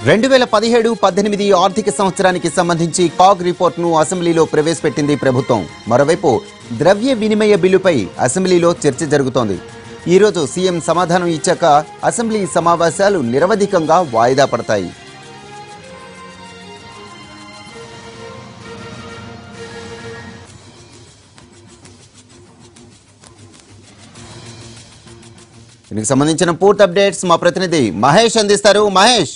రెండు వేల పదిహేడు పద్దెనిమిది ఆర్థిక సంవత్సరానికి సంబంధించి కాగ్ రిపోర్ట్ను అసెంబ్లీలో ప్రవేశపెట్టింది ప్రభుత్వం మరోవైపు ద్రవ్య వినిమయ బిల్లుపై అసెంబ్లీలో చర్చ జరుగుతోంది ఈరోజు సీఎం సమాధానం ఇచ్చాక అసెంబ్లీ సమావేశాలు నిరవధికంగా వాయిదా పడతాయి దీనికి సంబంధించిన పూర్తి అప్డేట్స్ మా ప్రతినిధి మహేష్ అందిస్తారు మహేష్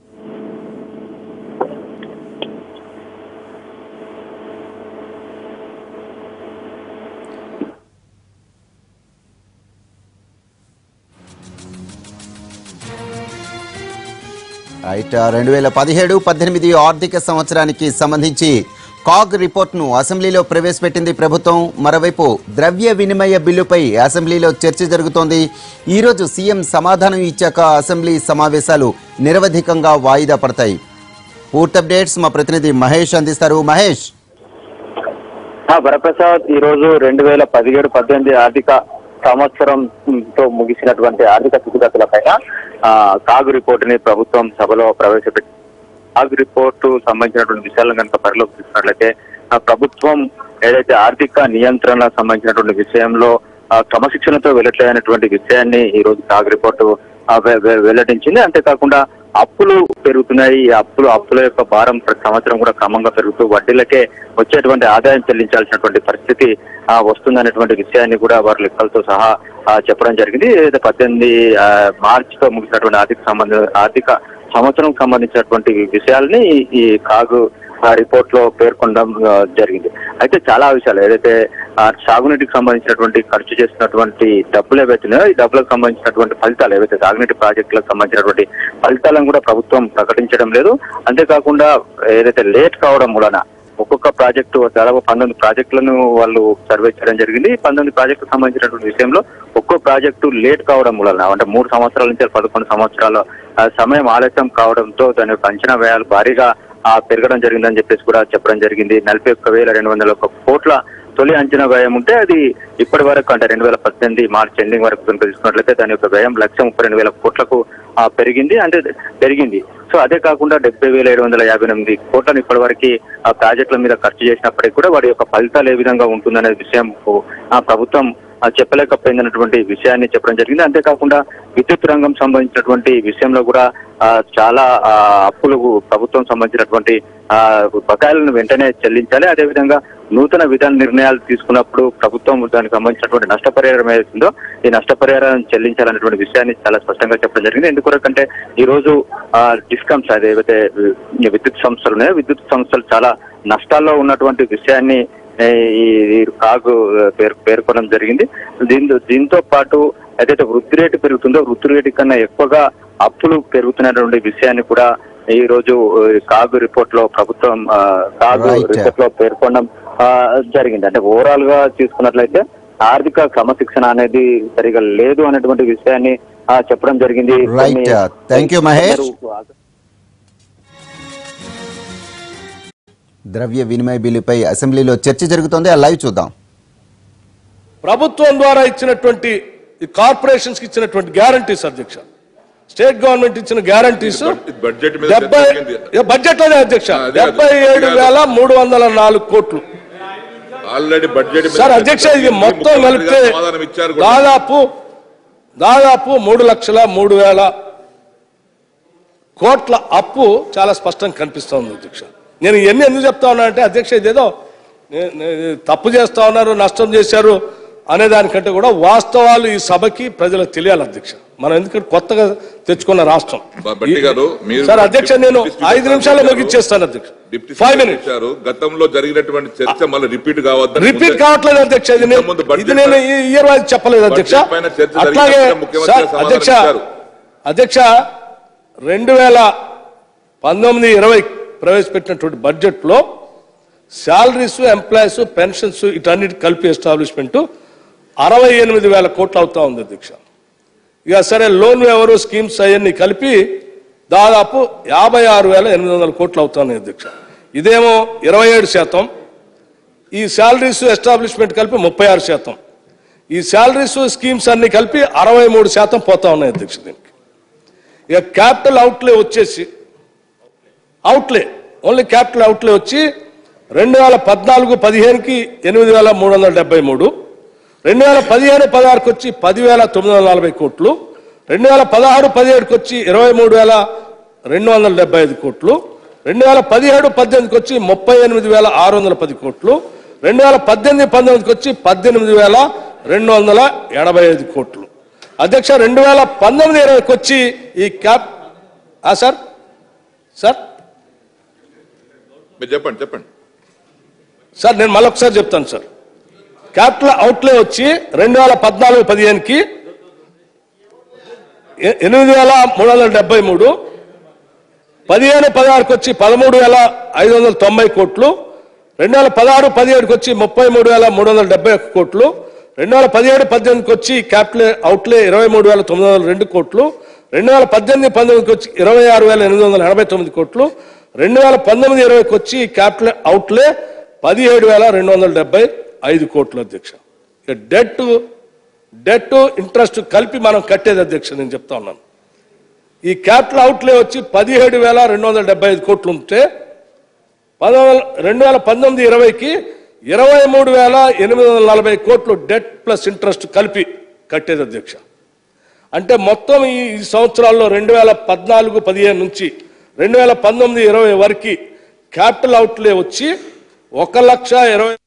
రైట్ రెండు వేల పదిహేడు పద్దెనిమిది ఆర్థిక సంవత్సరానికి సంబంధించి కాగ్ రిపోర్ట్ను అసెంబ్లీలో ప్రవేశపెట్టింది ప్రభుత్వం మరోవైపు ద్రవ్య వినిమయ బిల్లుపై అసెంబ్లీలో చర్చ జరుగుతోంది ఈరోజు సీఎం సమాధానం ఇచ్చాక అసెంబ్లీ సమావేశాలు నిరవధికంగా వాయిదా పడతాయి పూర్తి అప్డేట్స్ మా ప్రతినిధి మహేష్ అందిస్తారు మహేష్ ఆ, వరప్రసాద్ ఈ రోజు రెండు వేల పదిహేడు పద్దెనిమిది ఆర్థిక సంవత్సరంతో ముగిసినటువంటి ఆర్థిక స్థితిగతుల పైన ఆ, కాగు రిపోర్ట్ ని ప్రభుత్వం సభలో ప్రవేశపెట్టి కాగు రిపోర్టు సంబంధించినటువంటి విషయాలను కనుక పరిలోకి తీసుకున్నట్లయితే ఆ, ప్రభుత్వం ఏదైతే ఆర్థిక నియంత్రణ సంబంధించినటువంటి విషయంలో ఆ, క్రమశిక్షణతో వెళ్ళట్లేదనేటువంటి విషయాన్ని ఈ రోజు కాగు రిపోర్టు ఆ, వె- వె- వెల్లడించింది అంతేకాకుండా అప్పులు పెరుగుతున్నాయి ఈ అప్పులు అప్పుల యొక్క భారం ప్రతి సంవత్సరం కూడా క్రమంగా పెరుగుతూ వడ్డీలకే వచ్చేటువంటి ఆదాయం చెల్లించాల్సినటువంటి పరిస్థితి ఆ, వస్తుందనేటువంటి విషయాన్ని కూడా వారు లెక్కలతో సహా ఆ, చెప్పడం జరిగింది ఏదైతే పద్దెనిమిది ఆ, మార్చితో ముగిసినటువంటి ఆర్థిక సంబంధ ఆర్థిక సంవత్సరం సంబంధించినటువంటి విషయాల్ని ఈ- ఈ కాగు ఆ రిపోర్ట్ లో పేర్కొనడం ఆ, జరిగింది అయితే చాలా విషయాలు ఏదైతే ఆ, సాగునీటికి సంబంధించినటువంటి ఖర్చు చేసినటువంటి డబ్బులు ఏవైతున్నాయో ఈ డబ్బులకు సంబంధించినటువంటి ఫలితాలు ఏవైతే సాగునీటి ప్రాజెక్టులకు సంబంధించినటువంటి ఫలితాలను కూడా ప్రభుత్వం ప్రకటించడం లేదు అంతేకాకుండా ఏదైతే లేట్ కావడం వలన ఒక్కొక్క ప్రాజెక్టు దాదాపు పంతొమ్మిది ప్రాజెక్టులను వాళ్ళు సర్వే చేయడం జరిగింది ఈ పంతొమ్మిది ప్రాజెక్టుకు సంబంధించినటువంటి విషయంలో ఒక్కో ప్రాజెక్టు లేట్ కావడం వలన అంటే మూడు సంవత్సరాల నుంచి పదకొండు సంవత్సరాల ఆ, సమయం ఆలస్యం కావడంతో దాని యొక్క అంచనా వ్యయాలు భారీగా ఆ, పెరగడం జరిగిందని చెప్పేసి కూడా చెప్పడం జరిగింది నలభై ఒక్క వేల రెండు వందల ఒక్క కోట్ల తొలి అంచనా వ్యయం ఉంటే అది ఇప్పటి వరకు అంటే రెండు వేల పద్దెనిమిది మార్చి ఎండింగ్ వరకు కనుక తీసుకున్నట్లయితే దాని యొక్క వ్యయం లక్ష ముప్పై రెండు వేల కోట్లకు ఆ, పెరిగింది అంటే పెరిగింది సో అదే కాకుండా డెబ్బై వేల ఏడు వందల యాభై ఎనిమిది కోట్లను ఇప్పటి వరకు ఆ ప్రాజెక్టుల మీద ఖర్చు చేసినప్పటికీ కూడా వాటి యొక్క ఫలితాలు ఏ విధంగా ఉంటుందనే విషయం ఆ ప్రభుత్వం ఆ, చెప్పలేకపోయిందన్నటువంటి విషయాన్ని చెప్పడం జరిగింది అంతేకాకుండా విద్యుత్ రంగం సంబంధించినటువంటి విషయంలో కూడా ఆ, చాలా ఆ, అప్పులకు ప్రభుత్వం సంబంధించినటువంటి ఆ, బకాయిలను వెంటనే చెల్లించాలి అదేవిధంగా నూతన విధాన నిర్ణయాలు తీసుకున్నప్పుడు ప్రభుత్వం దానికి సంబంధించినటువంటి నష్టపరిహారం ఏదైతుందో ఈ నష్టపరిహారం చెల్లించాలనేటువంటి విషయాన్ని చాలా స్పష్టంగా చెప్పడం జరిగింది ఎందుకొరకంటే ఈ రోజు ఆ, డిస్కమ్స్ అదేవైతే వి- విద్యుత్ సంస్థలు ఉన్నాయో విద్యుత్ సంస్థలు చాలా నష్టాల్లో ఉన్నటువంటి విషయాన్ని ఏ, ఈ ఈ కాగు పేరు పేర్కొనడం జరిగింది దీంతో దీంతో పాటు ఏదైతే వృద్ధి రేటు పెరుగుతుందో వృద్ధి రేటు కన్నా ఎక్కువగా అప్పులు పెరుగుతున్నటువంటి విషయాన్ని కూడా ఈ రోజు ఈ కాగు రిపోర్ట్ లో ప్రభుత్వం ఆ, కాగు Right. రిపోర్ట్ లో పేర్కొనడం ఆ, జరిగింది అంటే ఓవరాల్ గా చూసుకున్నట్లయితే ఆర్థిక క్రమశిక్షణ అనేది సరిగా లేదు అనేటువంటి విషయాన్ని ఆ, చెప్పడం జరిగింది Right. కొన్ని- Thank you, మహేష్. కొందరు- ద్రవ్య వినిమయ బిల్లుపై అసెంబ్లీలో చర్చ జరుగుతోంది ఆ లైవ్ చూద్దాం ప్రభుత్వం ద్వారా ఇచ్చినటువంటి ఈ కార్పొరేషన్స్ కి ఇచ్చినటువంటి గ్యారంటీస్ అధ్యక్ష స్టేట్ గవర్నమెంట్ ఇచ్చిన గ్యారంటీస్ ఇది బడ్జెట్ మీద డెబ్బై జరిగింది. బడ్జెట్ లోనే అధ్యక్ష ఆ, అదే, డెబ్బై అదే. ఏడు వేల మూడు వందల నాలుగు కోట్లు ఆల్రెడీ బడ్జెట్ మీద సార్ అధ్యక్ష ఇది మొత్తం ముఖ్యమంత్రి కలిపితే గారు సమాధానం ఇచ్చారు కూడా. దాదాపు దాదాపు మూడు లక్షల మూడు వేల కోట్ల అప్పు చాలా స్పష్టంగా కనిపిస్తోంది అధ్యక్ష నేను ఇవన్నీ ఎందుకు చెప్తా ఉన్నా అంటే అధ్యక్ష ఇదేదో నే- నే- తప్పు చేస్తా ఉన్నారు నష్టం చేశారు అనే దానికంటే కూడా వాస్తవాలు ఈ సభకి ప్రజలకు తెలియాలి అధ్యక్ష మనం ఎందుకంటే కొత్తగా తెచ్చుకున్న రాష్ట్రం బ- బట్టి గారు, మీరు సార్ అధ్యక్ష నేను డిప్యూటీ స్పీకర్ ఐదు నిమిషాల్లో గారు, ముగిచ్చేస్తాను అధ్యక్ష డిప్యూటీ ఫైవ్ స్పీకర్ మినిట్స్ ఇచ్చారు గతంలో జరిగినటువంటి చర్చ మళ్ళీ రిపీట్ కావద్దని రిపీట్ ముందే- కావట్లేదు అధ్యక్ష ఇది నేను- ఇంతకుముందు బడ్జెట్ ఇది నేను పైన- ఈ ఇయర్ వైజ్ చెప్పలేదు అధ్యక్ష బడ్జెట్ పైన చర్చ అట్లాగే జరిగినప్పుడే ముఖ్యమంత్రి సార్ సమాధానం అధ్యక్ష ఇచ్చారు. అధ్యక్ష రెండు వేల పంతొమ్మిది ఇరవై ప్రవేశపెట్టినటువంటి బడ్జెట్ లో శాలరీస్ ఎంప్లాయీస్ పెన్షన్స్ ఇటన్నిటి కలిపి ఎస్టాబ్లిష్మెంట్ అరవై ఎనిమిది వేల కోట్లు అవుతా ఉంది అధ్యక్ష ఇక సరే లోన్ ఎవరు స్కీమ్స్ అవన్నీ కలిపి దాదాపు యాభై ఆరు వేల ఎనిమిది వందల కోట్లు అవుతున్నాయి అధ్యక్ష ఇదేమో ఇరవై ఏడు శాతం ఈ శాలరీస్ ఎస్టాబ్లిష్మెంట్ కలిపి ముప్పై ఆరు శాతం ఈ శాలరీస్ స్కీమ్స్ అన్ని కలిపి అరవై మూడు శాతం పోతా ఉన్నాయి అధ్యక్ష దీనికి ఇక క్యాపిటల్ అవుట్లే వచ్చేసి అవుట్లే ఓన్లీ క్యాపిటల్ అవుట్లే వచ్చి రెండు వేల పద్నాలుగు పదిహేనుకి ఎనిమిది వేల మూడు వందల డెబ్బై మూడు రెండు వేల పదిహేను పదహారుకి వచ్చి పదివేల తొమ్మిది వందల నలభై కోట్లు రెండు వేల పదహారు పదిహేడుకి వచ్చి ఇరవై మూడు వేల రెండు వందల డెబ్బై ఐదు కోట్లు రెండు వేల పదిహేడు పద్దెనిమిదికి వచ్చి ముప్పై ఎనిమిది వేల ఆరు వందల పది కోట్లు రెండు వేల పద్దెనిమిది పంతొమ్మిదికి వచ్చి పద్దెనిమిది వేల రెండు వందల ఎనభై ఐదు కోట్లు అధ్యక్ష రెండు వేల పంతొమ్మిది ఇరవైకి వచ్చి ఈ క్యాప్ ఆ సార్ సార్ మీరు చెప్పండి చెప్పండి సార్ నేను మళ్ళొకసారి చెప్తాను సార్ క్యాపిటల్ అవుట్లే వచ్చి రెండు వేల పద్నాలుగు పదిహేనుకి ఎ- ఎనిమిది వేల మూడు వందల డెబ్బై మూడు పదిహేను పదహారుకి వచ్చి పదమూడు వేల ఐదు వందల తొంభై కోట్లు రెండు వేల పదహారు పదిహేడుకి వచ్చి ముప్పై మూడు వేల మూడు వందల డెబ్బై ఒక్క కోట్లు రెండు వేల పదిహేడు పద్దెనిమిదికి వచ్చి క్యాపిటల్ అవుట్లే ఇరవై మూడు వేల తొమ్మిది వందల రెండు కోట్లు రెండు వేల పద్దెనిమిది పంతొమ్మిదికి వచ్చి ఇరవై ఆరు వేల ఎనిమిది వందల ఎనభై తొమ్మిది కోట్లు రెండు వేల పంతొమ్మిది ఇరవైకి వచ్చి క్యాపిటల్ అవుట్లే పదిహేడు వేల రెండు వందల డెబ్బై ఐదు కోట్లు అధ్యక్ష ఇక డెట్ డెట్ ఇంట్రెస్ట్ కలిపి మనం కట్టేది అధ్యక్ష నేను చెప్తా ఉన్నాను ఈ క్యాపిటల్ అవుట్లే వచ్చి పదిహేడు వేల రెండు వందల డెబ్బై ఐదు కోట్లు ఉంటే పంతొమ్మిది రెండు వేల పంతొమ్మిది ఇరవైకి ఇరవై మూడు వేల ఎనిమిది వందల నలభై కోట్లు డెట్ ప్లస్ ఇంట్రెస్ట్ కలిపి కట్టేది అధ్యక్ష అంటే మొత్తం ఈ ఈ సంవత్సరాల్లో రెండు వేల పద్నాలుగు పదిహేను నుంచి రెండు వేల పంతొమ్మిది ఇరవై వరకు క్యాపిటల్ అవుట్లే వచ్చి ఒక లక్ష ఇరవై